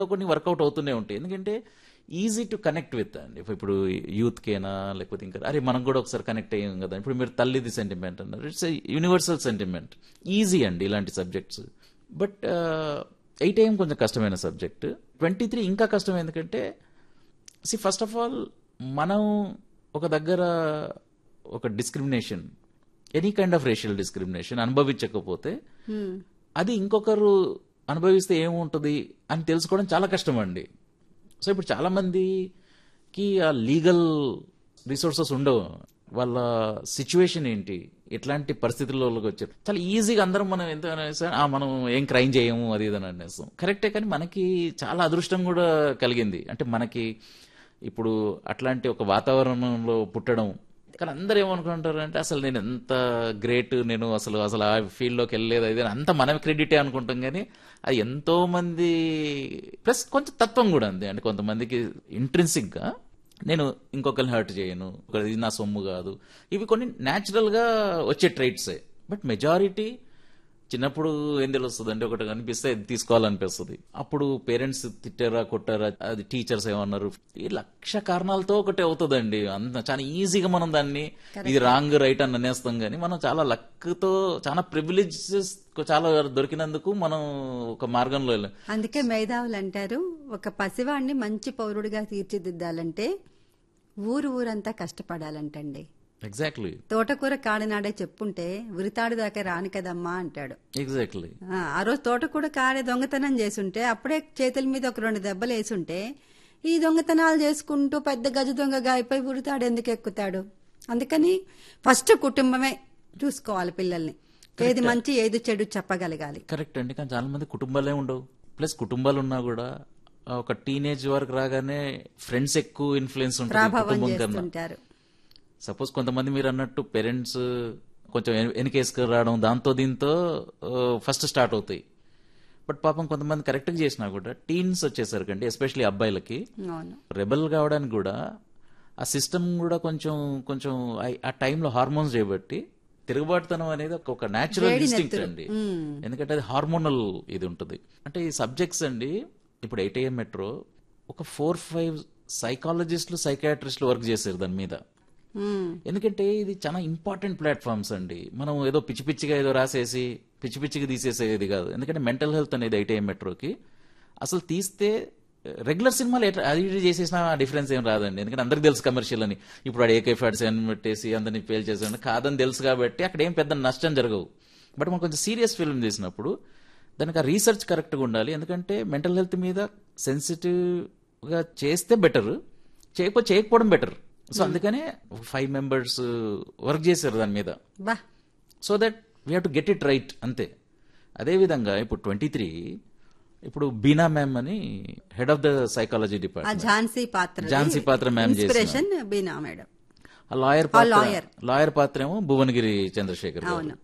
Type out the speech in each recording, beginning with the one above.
కొన్ని వర్కౌట్ అవుతూనే ఉంటాయి ఎందుకంటే ఈజీ టు కనెక్ట్ విత్ అండి ఇప్పుడు యూత్కేనా లేకపోతే ఇంకా అరే మనం కూడా ఒకసారి కనెక్ట్ అయ్యాం కదా ఇప్పుడు మీరు తల్లిది సెంటిమెంట్ అన్నారు ఇట్స్ యూనివర్సల్ సెంటిమెంట్ ఈజీ అండి ఇలాంటి సబ్జెక్ట్స్ బట్ ఎయిట్ ఏఎం కొంచెం కష్టమైన సబ్జెక్ట్ ట్వంటీ త్రీ ఇంకా కష్టం ఎందుకంటే సి ఫస్ట్ ఆఫ్ ఆల్ మనం ఒక దగ్గర ఒక discrimination any kind of racial discrimination అనుభవించకపోతే అది ఇంకొకరు అనుభవిస్తే ఏముంటుంది అని తెలుసుకోవడం చాలా కష్టం అండి సో ఇప్పుడు చాలా మందికి ఆ లీగల్ రిసోర్సెస్ ఉండవు వాళ్ళ సిచ్యువేషన్ ఏంటి ఎట్లాంటి పరిస్థితుల్లోకి వచ్చారు చాలా ఈజీగా అందరం మనం ఎంత అనేసి, ఆ మనం ఏం క్రైమ్ చేయము అది ఇది అని అనేస్తాం కరెక్టే కానీ మనకి చాలా అదృష్టం కూడా కలిగింది అంటే మనకి ఇప్పుడు అట్లాంటి ఒక వాతావరణంలో పుట్టడం కానీ అందరూ ఏమనుకుంటారు అంటే అసలు నేను ఎంత గ్రేట్ నేను అసలు అసలు ఆ ఫీల్డ్లోకి వెళ్ళలేదు అది అని అంత మనమే క్రెడిటే అనుకుంటాం కానీ అది ఎంతో మంది ప్లస్ కొంచెం తత్వం కూడా ఉంది అంటే కొంతమందికి ఇంట్రెన్సిక్ గా నేను ఇంకొకరిని హర్ట్ చేయను ఒకరి- ఇది నా సొమ్ము కాదు ఇవి కొన్ని న్యాచురల్ గా వచ్చే ట్రైట్సే బట్ మెజారిటీ చిన్నప్పుడు ఏం తెలుస్తుంది అంటే ఒకటి కనిపిస్తే ఇది తీసుకోవాలనిపిస్తుంది అప్పుడు పేరెంట్స్ తిట్టారా కొట్టారా అది టీచర్స్ ఏమన్నారు ఈ లక్ష కారణాలతో ఒకటి అవుతుందండి అంత చాలా ఈజీగా మనం దాన్ని ఇది రాంగ్ రైట్ అని అనేస్తాం కానీ మనం చాలా లక్తో చాలా ప్రివిలేజెస్ చాలా దొరికినందుకు మనం ఒక మార్గంలో వెళ్ళాం అందుకే మేధావులు అంటారు ఒక పసివాడిని మంచి పౌరుడిగా తీర్చిదిద్దాలంటే ఊరు ఊరంతా కష్టపడాలంటండి ఎగ్జాక్ట్లీ తోటకూర కాడినాడే చెప్పుంటే ఉరితాడు దాకా రాను కదమ్మా అంటాడు ఎగ్జాక్ట్లీ ఆ, ఆ రోజు తోటకూర కాడే దొంగతనం చేసుంటే అప్పుడే చేతుల మీద ఒక రెండు దెబ్బలు వేసుంటే ఈ దొంగతనాలు చేసుకుంటూ పెద్ద గజ దొంగగా అయిపోయి ఉరితాడు ఎందుకు ఎక్కుతాడు అందుకని ఫస్ట్ కుటుంబమే చూసుకోవాలి పిల్లల్ని ఏది మంచి ఏది చెడు చెప్పగలగాలి కరెక్ట్ అండి కానీ చాలా మంది కుటుంబాలే ఉండవు ప్లస్ కుటుంబాలు ఉన్నా కూడా ఆ ఒక టీనేజ్ వరకు రాగానే ఫ్రెండ్స్ ఎక్కువ ఇన్ఫ్లుయెన్స్ ఉంటుంది ప్రభావం కుటుంబం కన్నా చేస్తుంటారు సపోజ్ కొంతమంది మీరు అన్నట్టు పేరెంట్స్ కొంచెం వెన- వెనకేసుకు రావడం దాంతో దీంతో ఫస్ట్ స్టార్ట్ అవుతాయి బట్ పాపం కొంతమంది కరెక్ట్గా చేసినా కూడా టీన్స్ వచ్చేసరికండి ఎస్పెషల్లీ అబ్బాయిలకి అవును రెబల్ కావడానికి కూడా ఆ సిస్టమ్ కూడా కొంచెం కొంచెం ఆ- ఆ టైంలో హార్మోన్స్ చేయబట్టి తిరుగుబాటుతనం అనేది ఒక- ఒక న్యాచురల్ ఇన్స్టింక్ట్ అండి ఎందుకంటే అది హార్మోనల్ ఇది ఉంటుంది అంటే ఈ సబ్జెక్ట్స్ అండి ఇప్పుడు ఎయిట్ ఏఎం మెట్రో ఒక ఫోర్ ఫైవ్ సైకాలజిస్టులు సైకాట్రిస్టులు వర్క్ చేశారు దాని మీద ఉమ్. ఎందుకంటే ఇది చాలా ఇంపార్టెంట్ ప్లాట్ఫామ్స్ అండి మనం ఏదో పిచ్చి పిచ్చిగా ఏదో రాసేసి పిచ్చి పిచ్చిగా తీసేసేది కాదు ఎందుకంటే మెంటల్ హెల్త్ అనేది ఐటీఐ మెట్రోకి అసలు తీస్తే రెగ్యులర్ సినిమాలు ఎట్లా అది ఇది చేసేసిన డిఫరెన్స్ ఏం రాదండి ఎందుకంటే అందరికి తెలుసు కమర్షియల్ అని ఇప్పుడు వాడు ఏకే ఫ్యాట్స్ అని పెట్టేసి అందరినీ పేల్ చేసాడు కాదని తెలుసు కాబట్టి అక్కడ ఏం పెద్ద నష్టం జరగవు బట్ మనం కొంచెం సీరియస్ ఫిల్మ్ చేసినప్పుడు దానికి ఆ రీసెర్చ్ కరెక్ట్గా ఉండాలి ఎందుకంటే మెంటల్ హెల్త్ మీద సెన్సిటివ్గా చేస్తే బెటర్ చేయకపోతే చేయకపోవడం బెటర్ సో అందుకనే ఫైవ్ మెంబర్స్ వర్క్ చేశారు దాని మీద బా so that we have to get it right అంతే అదేవిధంగా ఇప్పుడు ట్వంటీ త్రీ ఇప్పుడు బీనా మ్యామ్ అని హెడ్ ఆఫ్ ద సైకాలజీ ఆ డిపార్ట్మెంట్ ఝాన్సీ పాత్ర ఝాన్సీ పాత్ర మ్యామ్ చేసిన ఇన్స్పిరేషన్ బీనా మేడం ఆ లాయర్ ఆ పాత్ర lawyer. లాయర్ పాత్ర ఏమో భువనగిరి చంద్రశేఖర్ గారు. అవును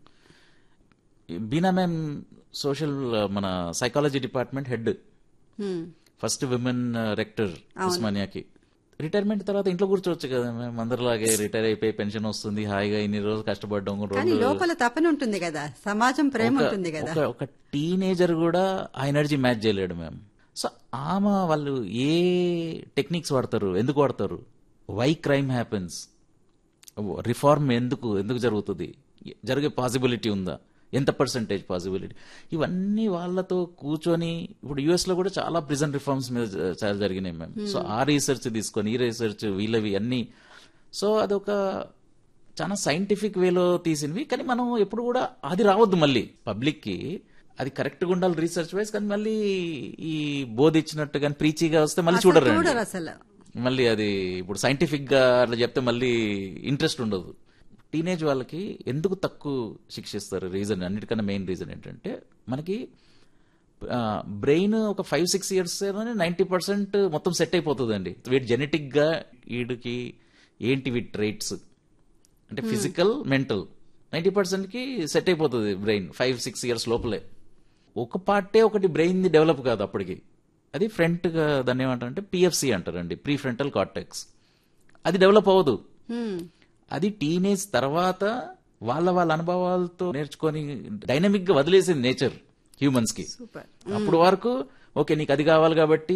ఈ బీనా మ్యామ్ సోషల్ మన సైకాలజీ డిపార్ట్మెంట్ హెడ్ హ్మ్. ఫస్ట్ విమెన్ రెక్టర్ ఉస్మానియాకి రిటైర్మెంట్ తర్వాత ఇంట్లో కూర్చోవచ్చు కదా మేము అందరిలాగే రిటైర్ అయిపోయి పెన్షన్ వస్తుంది హాయిగా ఇన్ని రోజులు కష్టపడ్డాం కానీ రెండు లోపల తపన ఉంటుంది కదా సమాజం ప్రేమ ఉంటుంది కదా ఒక ఒక టీనేజర్ కూడా ఆ ఎనర్జీ మ్యాచ్ చేయలేడు మ్యామ్ సో ఆమె వాళ్ళు ఏ టెక్నిక్స్ వాడతారు ఎందుకు వాడతారు వై క్రైమ్ హ్యాపెన్స్ రిఫార్మ్ ఎందుకు ఎందుకు జరుగుతుంది జరిగే పాసిబిలిటీ ఉందా ఎంత పర్సంటేజ్ పాసిబిలిటీ ఇవన్నీ వాళ్ళతో కూర్చొని ఇప్పుడు యుఎస్ లో కూడా చాలా ప్రిజన్ రిఫార్మ్స్ మీద జ- చాలా జరిగినాయి మ్యామ్ సో ఆ రీసెర్చ్ తీసుకొని ఈ రీసెర్చ్ వీళ్ళవి అన్ని సో అదొక చాలా సైంటిఫిక్ వేలో తీసినవి కానీ మనం ఎప్పుడు కూడా అది రావద్దు మళ్ళీ పబ్లిక్ కి అది కరెక్ట్ గా ఉండాలి రీసెర్చ్ వైజ్ కానీ మళ్ళీ ఈ బోధ ఇచ్చినట్టు కానీ ప్రీచిగా వస్తే మళ్ళీ అసలు చూడరు చూడరు అసలు మళ్ళీ అది ఇప్పుడు సైంటిఫిక్ గా అట్లా చెప్తే మళ్ళీ ఇంట్రెస్ట్ ఉండదు టీనేజ్ వాళ్ళకి ఎందుకు తక్కువ శిక్షిస్తారు రీజన్ అన్నిటికన్నా మెయిన్ రీజన్ ఏంటంటే మనకి బ్రెయిన్ ఒక five six years ninety percent మొత్తం సెట్ అయిపోతుందండి వీటి జెనెటిక్ గా వీడికి ఏంటి వీటి ట్రైట్స్ అంటే ఫిజికల్ మెంటల్ నైంటీ పర్సెంట్కి సెట్ అయిపోతుంది బ్రెయిన్ ఫైవ్ సిక్స్ ఇయర్స్ లోపలే ఒక పార్టే ఒకటి బ్రెయిన్ డెవలప్ కాదు అప్పటికి అది ఫ్రంట్ గా దాన్ని ఏమంటారంటే పిఎఫ్సి అంటారండి ప్రీ ఫ్రంటల్ కార్టెక్స్ అది డెవలప్ అవ్వదు హ్మ్. అది టీనేజ్ తర్వాత వాళ్ళ వాళ్ళ అనుభవాలతో నేర్చుకొని డైనమిక్ గా వదిలేసింది నేచర్ హ్యూమన్స్ కి సూపర్ అప్పుడు వరకు ఓకే నీకు అది కావాలి కాబట్టి